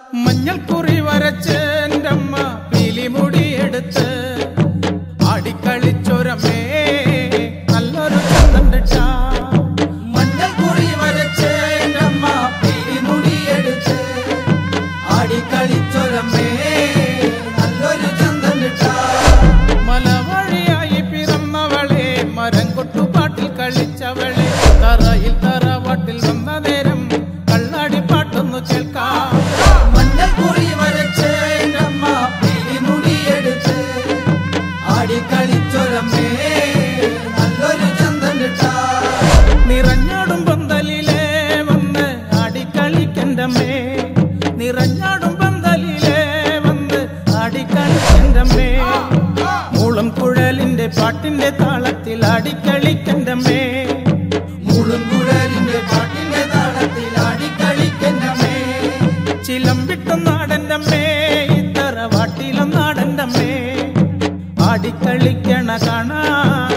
മഞ്ഞൾക്കുറി വരച്ച് എൻ്റെ അമ്മ പീലിമുടി എടുത്ത് ആടിക്കളിച്ചൊരമേ നല്ലൊരു ചന്തണ്ടിട്ട മഞ്ഞൾക്കുറി വരച്ച് എൻ്റെ അമ്മ പിരിമുടിയെടുത്ത് ആടിക്കളിച്ചൊരമ്മേ നല്ലൊരു ചന്തം കിട്ടാ മലവഴിയായി പിറന്നവളെ മരം കൊട്ടുപാട്ടിൽ കളിച്ചവളെ തറയിൽ തറവാട്ടിൽ വന്ന നേരം കള്ളാടി പാട്ടൊന്നു കേൾക്കാം മഞ്ഞൾക്കുറി വരച്ച് എൻ്റെ അമ്മ പിരിമുടിയെടുത്ത് ആടിക്കളിച്ചൊരമ്മേ നല്ലൊരു ചന്തം കിട്ടാ നിറഞ്ഞാടും പന്തലിലെ വന്ന് ആടിക്കളിക്കണ്ടമ്മേ നിറഞ്ഞാടും പന്തലിലെ വന്ന് ആടിക്കളിക്കണ്ടമ്മേ മൂളം കുഴലിന്റെ പാട്ടിന്റെ താളത്തിൽ ആടിക്കളിക്കണ്ടമ്മേ മുളുങ്കുഴലിന്റെ പാട്ടിന്റെ താളത്തിൽ ആടിക്കളിക്കന്നമ്മേ ചിലമ്പിട്ടും നാടൻ്റമ്മേ ഇത്തറ വാട്ടിലും നാടൻ്റമ്മേ ആടിക്കളിക്കണ കാണാ